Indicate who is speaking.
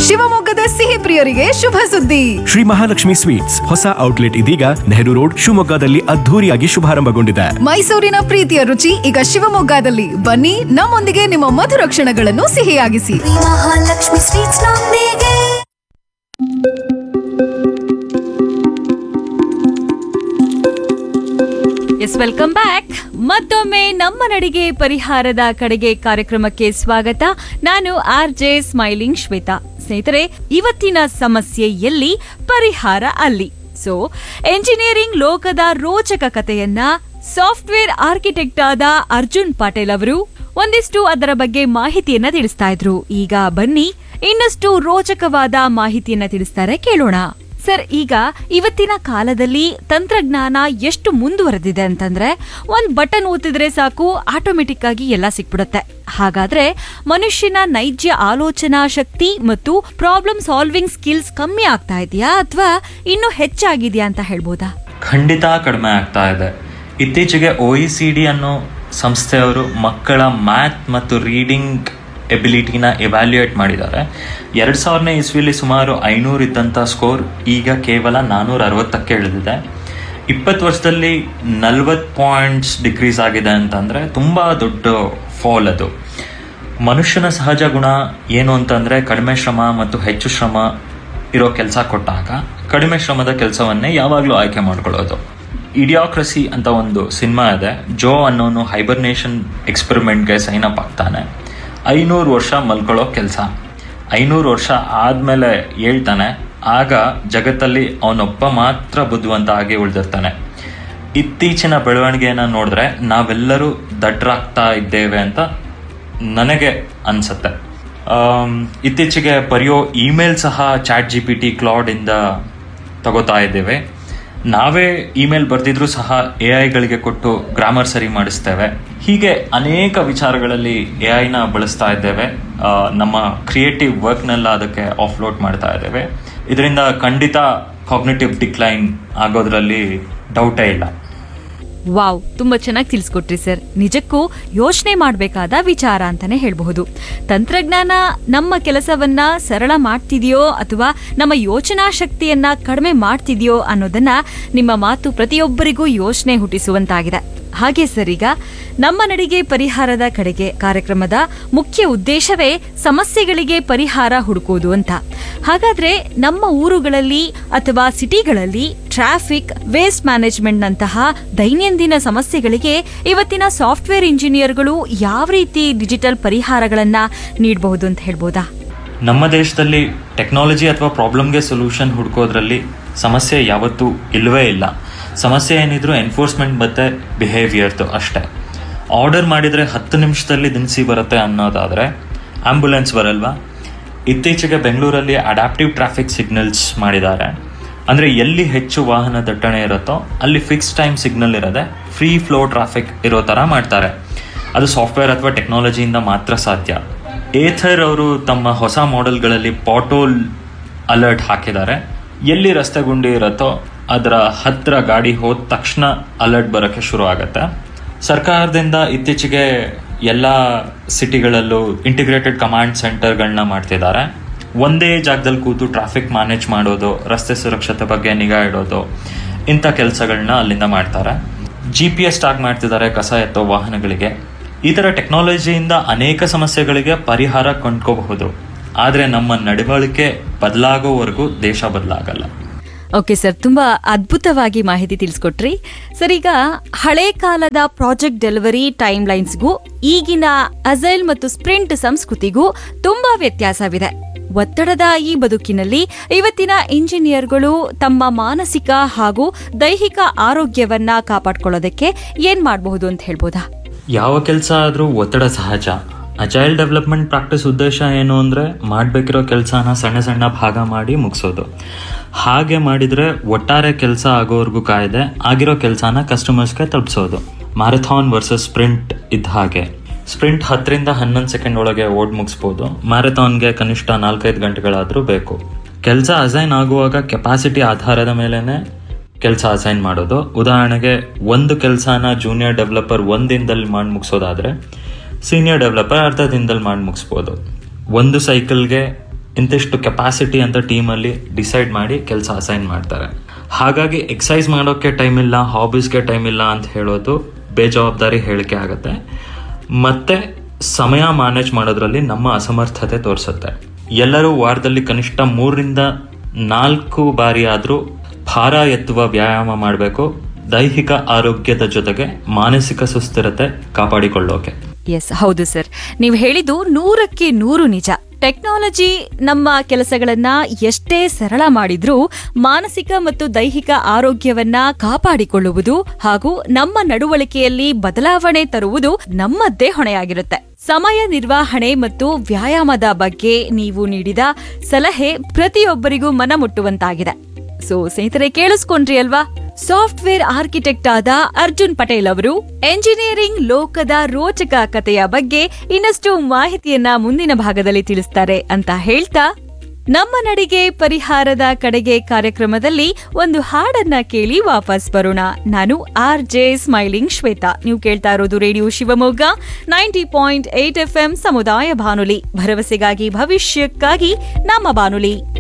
Speaker 1: ಶಿವಮೊಗ್ಗದ ಸಿಹಿ ಪ್ರಿಯರಿಗೆ ಶುಭ ಸುದ್ದಿ
Speaker 2: ಶ್ರೀ ಮಹಾಲಕ್ಷ್ಮಿ ಸ್ವೀಟ್ಸ್ ಹೊಸ ಔಟ್ಲೆಟ್ ಇದೀಗ ನೆಹರು ರೋಡ್ ಶಿವಮೊಗ್ಗದಲ್ಲಿ ಅದ್ಧೂರಿಯಾಗಿ ಶುಭಾರಂಭಗೊಂಡಿದೆ
Speaker 1: ಮೈಸೂರಿನ ಪ್ರೀತಿಯ ರುಚಿ ಈಗ ಶಿವಮೊಗ್ಗದಲ್ಲಿ ಬನ್ನಿ ನಮ್ಮೊಂದಿಗೆ ನಿಮ್ಮ ಮಧುರ ಕ್ಷಣಗಳನ್ನು ಸಿಹಿಯಾಗಿಸಿ
Speaker 3: ಮಹಾಲಕ್ಷ್ಮಿ ಸ್ವೀಟ್ಸ್ ನೊಂದಿಗೆ
Speaker 4: ಎಸ್ ವೆಲ್ಕಮ್ ಬ್ಯಾಕ್ ಮತ್ತೊಮ್ಮೆ ನಮ್ಮ ನಡಿಗೆ ಪರಿಹಾರದ ಕಡೆಗೆ ಕಾರ್ಯಕ್ರಮಕ್ಕೆ ಸ್ವಾಗತ ನಾನು ಆರ್ ಜೆ ಸ್ಮೈಲಿಂಗ್ ಶ್ವೇತಾ ಸ್ನೇಹಿತರೆ ಇವತ್ತಿನ ಸಮಸ್ಯೆ ಎಲ್ಲಿ ಪರಿಹಾರ ಅಲ್ಲಿ ಸೊ ಎಂಜಿನಿಯರಿಂಗ್ ಲೋಕದ ರೋಚಕ ಕಥೆಯನ್ನ ಸಾಫ್ಟ್ವೇರ್ ಆರ್ಕಿಟೆಕ್ಟ್ ಆದ ಅರ್ಜುನ್ ಪಾಟೇಲ್ ಅವರು ಒಂದಿಷ್ಟು ಅದರ ಬಗ್ಗೆ ಮಾಹಿತಿಯನ್ನ ತಿಳಿಸ್ತಾ ಇದ್ರು ಈಗ ಬನ್ನಿ ಇನ್ನಷ್ಟು ರೋಚಕವಾದ ಮಾಹಿತಿಯನ್ನ ತಿಳಿಸ್ತಾರೆ ಕೇಳೋಣ ಸರ್ ಈಗ ಇವತ್ತಿನ ಕಾಲದಲ್ಲಿ ತಂತ್ರಜ್ಞಾನ ಎಷ್ಟು ಮುಂದುವರೆದಿದೆ ಅಂತಂದ್ರೆ ಒಂದ್ ಬಟನ್ ಒತ್ತಿದ್ರೆ ಸಾಕು ಆಟೋಮೆಟಿಕ್ ಆಗಿ ಎಲ್ಲ ಸಿಕ್ಬಿಡುತ್ತೆ ಹಾಗಾದ್ರೆ ಮನುಷ್ಯನ ನೈಜ ಆಲೋಚನಾ ಶಕ್ತಿ ಮತ್ತು ಪ್ರಾಬ್ಲಮ್ ಸಾಲ್ವಿಂಗ್ ಸ್ಕಿಲ್ಸ್ ಕಮ್ಮಿ ಆಗ್ತಾ ಇದೆಯಾ ಅಥವಾ ಇನ್ನೂ ಹೆಚ್ಚಾಗಿದೆಯಾ ಅಂತ ಹೇಳ್ಬೋದಾ
Speaker 5: ಖಂಡಿತ ಕಡಿಮೆ ಆಗ್ತಾ ಇದೆ ಇತ್ತೀಚೆಗೆ ಒ ಇ ಸಿ ಡಿ ಅನ್ನೋ ಸಂಸ್ಥೆಯವರು ಮಕ್ಕಳ ಮ್ಯಾಥ್ ಮತ್ತು ರೀಡಿಂಗ್ ಎಬಿಲಿಟಿನ ಎವ್ಯಾಲ್ಯೂಯೇಟ್ ಮಾಡಿದ್ದಾರೆ ಎರಡು ಸಾವಿರನೇ ಇಸ್ವಿಲಿ ಸುಮಾರು ಐನೂರು ಇದ್ದಂಥ ಸ್ಕೋರ್ ಈಗ ಕೇವಲ ನಾನ್ನೂರ ಅರವತ್ತಕ್ಕೆ ಇಳಿದಿದೆ ಇಪ್ಪತ್ತು ವರ್ಷದಲ್ಲಿ ನಲ್ವತ್ತು ಪಾಯಿಂಟ್ಸ್ ಡಿಕ್ರೀಸ್ ಆಗಿದೆ ಅಂತಂದರೆ ತುಂಬ ದೊಡ್ಡ ಫಾಲ್ ಅದು ಮನುಷ್ಯನ ಸಹಜ ಗುಣ ಏನು ಅಂತಂದರೆ ಕಡಿಮೆ ಶ್ರಮ ಮತ್ತು ಹೆಚ್ಚು ಶ್ರಮ ಇರೋ ಕೆಲಸ ಕೊಟ್ಟಾಗ ಕಡಿಮೆ ಶ್ರಮದ ಕೆಲಸವನ್ನೇ ಯಾವಾಗಲೂ ಆಯ್ಕೆ ಮಾಡ್ಕೊಳ್ಳೋದು ಇಡಿಯಾಕ್ರಸಿ ಅಂತ ಒಂದು ಸಿನಿಮಾ ಇದೆ ಜೋ ಅನ್ನೋನು ಹೈಬರ್ನೇಷನ್ ಎಕ್ಸ್ಪೆರಿಮೆಂಟ್ಗೆ ಸೈನ್ ಅಪ್ ಆಗ್ತಾನೆ ಐನೂರು ವರ್ಷ ಮಲ್ಕೊಳ್ಳೋ ಕೆಲಸ ಐನೂರು ವರ್ಷ ಆದಮೇಲೆ ಹೇಳ್ತಾನೆ ಆಗ ಜಗತ್ತಲ್ಲಿ ಅವನೊಬ್ಬ ಮಾತ್ರ ಬುದ್ಧಿವಂತ ಆಗಿ ಉಳಿದಿರ್ತಾನೆ ಇತ್ತೀಚಿನ ಬೆಳವಣಿಗೆಯನ್ನು ನೋಡಿದ್ರೆ ನಾವೆಲ್ಲರೂ ದಡ್ಡರಾಗ್ತಾ ಇದ್ದೇವೆ ಅಂತ ನನಗೆ ಅನಿಸುತ್ತೆ ಇತ್ತೀಚೆಗೆ ಬರೆಯೋ ಇಮೇಲ್ ಸಹ ಚಾಟ್ ಜಿ ಪಿ ಟಿ ಕ್ಲಾಡಿಂದ ತಗೋತಾ ಇದ್ದೇವೆ ನಾವೇ ಇಮೇಲ್ ಬರೆದಿದ್ರು ಸಹ ಎ ಐಗಳಿಗೆ ಕೊಟ್ಟು ಗ್ರಾಮರ್ ಸರಿ ಮಾಡಿಸ್ತೇವೆ ಹೀಗೆ ಅನೇಕ ವಿಚಾರಗಳಲ್ಲಿ ಎ ಐನ ಬಳಸ್ತಾ ಇದ್ದೇವೆ ಆ, ನಮ್ಮ ಕ್ರಿಯೇಟಿವ್ ವರ್ಕ್ನೆಲ್ಲ ಅದಕ್ಕೆ ಆಫ್ಲೋಡ್ ಮಾಡ್ತಾ ಇದ್ದೇವೆ ಇದರಿಂದ ಖಂಡಿತ ಕಾಗ್ನೇಟಿವ್ ಡಿಕ್ಲೈನ್ ಆಗೋದ್ರಲ್ಲಿ ಡೌಟೇ ಇಲ್ಲ
Speaker 4: ವಾವ್ ತುಂಬಾ ಚೆನ್ನಾಗಿ ತಿಳಿಸ್ಕೊಟ್ರಿ ಸರ್ ನಿಜಕ್ಕೂ ಯೋಚನೆ ಮಾಡಬೇಕಾದ ವಿಚಾರ ಅಂತಾನೆ ಹೇಳಬಹುದು ತಂತ್ರಜ್ಞಾನ ನಮ್ಮ ಕೆಲಸವನ್ನ ಸರಳ ಮಾಡ್ತಿದೆಯೋ ಅಥವಾ ನಮ್ಮ ಯೋಚನಾ ಶಕ್ತಿಯನ್ನ ಕಡಿಮೆ ಮಾಡ್ತಿದೆಯೋ ಅನ್ನೋದನ್ನ ನಿಮ್ಮ ಮಾತು ಪ್ರತಿಯೊಬ್ಬರಿಗೂ ಯೋಚನೆ ಹುಟ್ಟಿಸುವಂತಾಗಿದೆ ಹಾಗೆ ಸರ್ ಈಗ ನಮ್ಮ ನಡಿಗೆ ಪರಿಹಾರದ ಕಡೆಗೆ ಕಾರ್ಯಕ್ರಮದ ಮುಖ್ಯ ಉದ್ದೇಶವೇ ಸಮಸ್ಯೆಗಳಿಗೆ ಪರಿಹಾರ ಹುಡುಕೋದು ಅಂತ ಹಾಗಾದ್ರೆ ನಮ್ಮ ಊರುಗಳಲ್ಲಿ ಅಥವಾ ಸಿಟಿಗಳಲ್ಲಿ ಟ್ರಾಫಿಕ್ ವೇಸ್ಟ್ ಮ್ಯಾನೇಜ್ಮೆಂಟ್ ನಂತಹ ದೈನಂದಿನ ಸಮಸ್ಯೆಗಳಿಗೆ ಇವತ್ತಿನ ಸಾಫ್ಟ್ವೇರ್ ಇಂಜಿನಿಯರ್ಗಳು ಯಾವ ರೀತಿ ಡಿಜಿಟಲ್ ಪರಿಹಾರಗಳನ್ನ ನೀಡಬಹುದು ಅಂತ ಹೇಳ್ಬೋದಾ
Speaker 5: ನಮ್ಮ ದೇಶದಲ್ಲಿ ಟೆಕ್ನಾಲಜಿ ಅಥವಾ ಪ್ರಾಬ್ಲಮ್ಗೆ ಸೊಲ್ಯೂಷನ್ ಹುಡುಕೋದ್ರಲ್ಲಿ ಸಮಸ್ಯೆ ಯಾವತ್ತೂ ಇಲ್ಲವೇ ಇಲ್ಲ ಸಮಸ್ಯೆ ಏನಿದ್ರು ಎನ್ಫೋರ್ಸ್ಮೆಂಟ್ ಮತ್ತೆ ಬಿಹೇವಿಯರ್ದು ಅಷ್ಟೇ ಆರ್ಡರ್ ಮಾಡಿದರೆ ಹತ್ತು ನಿಮಿಷದಲ್ಲಿ ದಿನಸಿ ಬರುತ್ತೆ ಅನ್ನೋದಾದರೆ ಆಂಬ್ಯುಲೆನ್ಸ್ ಬರಲ್ವಾ ಇತ್ತೀಚೆಗೆ ಬೆಂಗಳೂರಲ್ಲಿ ಅಡಾಪ್ಟಿವ್ ಟ್ರಾಫಿಕ್ ಸಿಗ್ನಲ್ಸ್ ಮಾಡಿದ್ದಾರೆ ಅಂದರೆ ಎಲ್ಲಿ ಹೆಚ್ಚು ವಾಹನ ದಟ್ಟಣೆ ಇರುತ್ತೋ ಅಲ್ಲಿ ಫಿಕ್ಸ್ ಟೈಮ್ ಸಿಗ್ನಲ್ ಇರೋದೆ ಫ್ರೀ ಫ್ಲೋ ಟ್ರಾಫಿಕ್ ಇರೋ ಥರ ಮಾಡ್ತಾರೆ ಅದು ಸಾಫ್ಟ್ವೇರ್ ಅಥವಾ ಟೆಕ್ನಾಲಜಿಯಿಂದ ಮಾತ್ರ ಸಾಧ್ಯ ಏಥರ್ ಅವರು ತಮ್ಮ ಹೊಸ ಮಾಡೆಲ್ಗಳಲ್ಲಿ ಪಾಟೋಲ್ ಅಲರ್ಟ್ ಹಾಕಿದ್ದಾರೆ ಎಲ್ಲಿ ರಸ್ತೆ ಗುಂಡಿ ಇರುತ್ತೋ ಅದರ ಹತ್ತಿರ ಗಾಡಿ ಹೋದ ತಕ್ಷಣ ಅಲರ್ಟ್ ಬರೋಕ್ಕೆ ಶುರು ಆಗುತ್ತೆ ಸರ್ಕಾರದಿಂದ ಇತ್ತೀಚೆಗೆ ಎಲ್ಲ ಸಿಟಿಗಳಲ್ಲೂ ಇಂಟಿಗ್ರೇಟೆಡ್ ಕಮಾಂಡ್ ಸೆಂಟರ್ಗಳನ್ನ ಮಾಡ್ತಿದ್ದಾರೆ ಒಂದೇ ಜಾಗದಲ್ಲಿ ಕೂತು ಟ್ರಾಫಿಕ್ ಮ್ಯಾನೇಜ್ ಮಾಡೋದು ರಸ್ತೆ ಸುರಕ್ಷತೆ ಬಗ್ಗೆ ನಿಗಾ ಇಡೋದು ಇಂಥ ಕೆಲಸಗಳನ್ನ ಅಲ್ಲಿಂದ ಮಾಡ್ತಾರೆ ಜಿ ಪಿ ಎಸ್ ಟ್ಯಾಗ್ ಮಾಡ್ತಿದ್ದಾರೆ ಕಸ ಎತ್ತೋ ವಾಹನಗಳಿಗೆ ಈ ಥರ ಟೆಕ್ನಾಲಜಿಯಿಂದ ಅನೇಕ ಸಮಸ್ಯೆಗಳಿಗೆ ಪರಿಹಾರ ಕೊಂಡ್ಕೋಬಹುದು ಆದರೆ ನಮ್ಮ ನಡವಳಿಕೆ ಬದಲಾಗೋವರೆಗೂ ದೇಶ ಬದಲಾಗಲ್ಲ
Speaker 4: ಓಕೆ ಸರ್ ತುಂಬಾ ಅದ್ಭುತವಾಗಿ ಮಾಹಿತಿ ತಿಳಿಸ್ಕೊಟ್ರಿ ಸರ್ ಈಗ ಹಳೆ ಕಾಲದ ಪ್ರಾಜೆಕ್ಟ್ ಡೆಲಿವರಿ ಟೈಮ್ ಲೈನ್ಸ್ಗೂ ಈಗಿನ ಅಜೈಲ್ ಮತ್ತು ಸ್ಪ್ರಿಂಟ್ ಸಂಸ್ಕೃತಿಗೂ ತುಂಬಾ ವ್ಯತ್ಯಾಸವಿದೆ ಒತ್ತಡದ ಈ ಬದುಕಿನಲ್ಲಿ ಇವತ್ತಿನ ಇಂಜಿನಿಯರ್ಗಳು ತಮ್ಮ ಮಾನಸಿಕ ಹಾಗೂ ದೈಹಿಕ ಆರೋಗ್ಯವನ್ನ ಕಾಪಾಡ್ಕೊಳ್ಳೋದಕ್ಕೆ ಏನ್ ಮಾಡಬಹುದು ಅಂತ ಹೇಳ್ಬೋದಾ
Speaker 5: ಯಾವ ಕೆಲಸ ಆದರೂ ಒತ್ತಡ ಸಹಜ ಅಜೈಲ್ ಡೆವಲಪ್ಮೆಂಟ್ ಪ್ರಾಕ್ಟೀಸ್ ಉದ್ದೇಶ ಏನು ಅಂದರೆ ಮಾಡಬೇಕಿರೋ ಕೆಲಸನ ಸಣ್ಣ ಸಣ್ಣ ಭಾಗ ಮಾಡಿ ಮುಗಿಸೋದು ಹಾಗೆ ಮಾಡಿದರೆ ಒಟ್ಟಾರೆ ಕೆಲಸ ಆಗೋವರೆಗೂ ಕಾಯ್ದೆ ಆಗಿರೋ ಕೆಲಸನ ಕಸ್ಟಮರ್ಸ್ಗೆ ತಲುಪಿಸೋದು ಮ್ಯಾರಥಾನ್ ವರ್ಸಸ್ ಸ್ಪ್ರಿಂಟ್ ಇದ್ದ ಹಾಗೆ ಸ್ಪ್ರಿಂಟ್ ಹತ್ತರಿಂದ ಹನ್ನೊಂದು ಸೆಕೆಂಡ್ ಒಳಗೆ ಓಡ್ ಮುಗಿಸ್ಬೋದು ಮ್ಯಾರಥಾನ್ಗೆ ಕನಿಷ್ಠ ನಾಲ್ಕೈದು ಗಂಟೆಗಳಾದರೂ ಬೇಕು ಕೆಲಸ ಅಸೈನ್ ಆಗುವಾಗ ಕೆಪಾಸಿಟಿ ಆಧಾರದ ಮೇಲೇ ಕೆಲಸ ಅಸೈನ್ ಮಾಡೋದು ಉದಾಹರಣೆಗೆ ಒಂದು ಕೆಲಸನ ಜೂನಿಯರ್ ಡೆವಲಪರ್ ಒಂದು ದಿನದಲ್ಲಿ ಮಾಡಿ ಮುಗಿಸೋದಾದ್ರೆ ಸೀನಿಯರ್ ಡೆವಲಪರ್ ಅರ್ಧ ದಿನದಲ್ಲಿ ಮಾಡಿ ಮುಗಿಸ್ಬೋದು ಒಂದು ಸೈಕಲ್ಗೆ ಇಂತಿಷ್ಟು ಕೆಪಾಸಿಟಿ ಅಂತ ಟೀಮಲ್ಲಿ ಡಿಸೈಡ್ ಮಾಡಿ ಕೆಲಸ ಅಸೈನ್ ಮಾಡ್ತಾರೆ ಹಾಗಾಗಿ ಎಕ್ಸಸೈಸ್ ಮಾಡೋಕ್ಕೆ ಟೈಮ್ ಇಲ್ಲ ಹಾಬೀಸ್ಗೆ ಟೈಮ್ ಇಲ್ಲ ಅಂತ ಹೇಳೋದು ಬೇಜವಾಬ್ದಾರಿ ಹೇಳಿಕೆ ಆಗುತ್ತೆ ಮತ್ತೆ ಸಮಯ ಮ್ಯಾನೇಜ್ ಮಾಡೋದ್ರಲ್ಲಿ ನಮ್ಮ ಅಸಮರ್ಥತೆ ತೋರಿಸುತ್ತೆ ಎಲ್ಲರೂ ವಾರದಲ್ಲಿ ಕನಿಷ್ಠ ಮೂರರಿಂದ ನಾಲ್ಕು ಬಾರಿ ಆದರೂ ಭಾರ ಎತ್ತುವ ವ್ಯಾಯಾಮ ಮಾಡಬೇಕು ದೈಹಿಕ ಆರೋಗ್ಯದ ಜೊತೆಗೆ ಮಾನಸಿಕ ಸುಸ್ಥಿರತೆ ಕಾಪಾಡಿಕೊಳ್ಳೋಕೆ
Speaker 4: ಎಸ್ ಹೌದು ಸರ್ ನೀವು ಹೇಳಿದ್ದು ನೂರಕ್ಕೆ ನೂರು ನಿಜ ಟೆಕ್ನಾಲಜಿ ನಮ್ಮ ಕೆಲಸಗಳನ್ನ ಎಷ್ಟೇ ಸರಳ ಮಾಡಿದ್ರೂ ಮಾನಸಿಕ ಮತ್ತು ದೈಹಿಕ ಆರೋಗ್ಯವನ್ನ ಕಾಪಾಡಿಕೊಳ್ಳುವುದು ಹಾಗೂ ನಮ್ಮ ನಡವಳಿಕೆಯಲ್ಲಿ ಬದಲಾವಣೆ ತರುವುದು ನಮ್ಮದ್ದೇ ಹೊಣೆಯಾಗಿರುತ್ತೆ ಸಮಯ ನಿರ್ವಹಣೆ ಮತ್ತು ವ್ಯಾಯಾಮದ ಬಗ್ಗೆ ನೀವು ನೀಡಿದ ಸಲಹೆ ಪ್ರತಿಯೊಬ್ಬರಿಗೂ ಮನಮುಟ್ಟುವಂತಾಗಿದೆ ಸೊ ಸ್ನೇಹಿತರೆ ಕೇಳಿಸ್ಕೊಂಡ್ರಿ ಅಲ್ವಾ ಸಾಫ್ಟ್ವೇರ್ ಆರ್ಕಿಟೆಕ್ಟ್ ಆದ ಅರ್ಜುನ್ ಪಟೇಲ್ ಅವರು ಎಂಜಿನಿಯರಿಂಗ್ ಲೋಕದ ರೋಚಕ ಕಥೆಯ ಬಗ್ಗೆ ಇನ್ನಷ್ಟು ಮಾಹಿತಿಯನ್ನ ಮುಂದಿನ ಭಾಗದಲ್ಲಿ ತಿಳಿಸ್ತಾರೆ ಅಂತ ಹೇಳ್ತಾ ನಮ್ಮ ನಡಿಗೆ ಪರಿಹಾರದ ಕಡೆಗೆ ಕಾರ್ಯಕ್ರಮದಲ್ಲಿ ಒಂದು ಹಾಡನ್ನ ಕೇಳಿ ವಾಪಸ್ ಬರೋಣ ನಾನು ಆರ್ ಜೆ ಸ್ಮೈಲಿಂಗ್ ಶ್ವೇತಾ ನೀವು ಕೇಳ್ತಾ ಇರೋದು radio Shivamogga ninety point eight F M ಸಮುದಾಯ ಬಾನುಲಿ ಭರವಸೆಗಾಗಿ ಭವಿಷ್ಯಕ್ಕಾಗಿ ನಮ್ಮ ಬಾನುಲಿ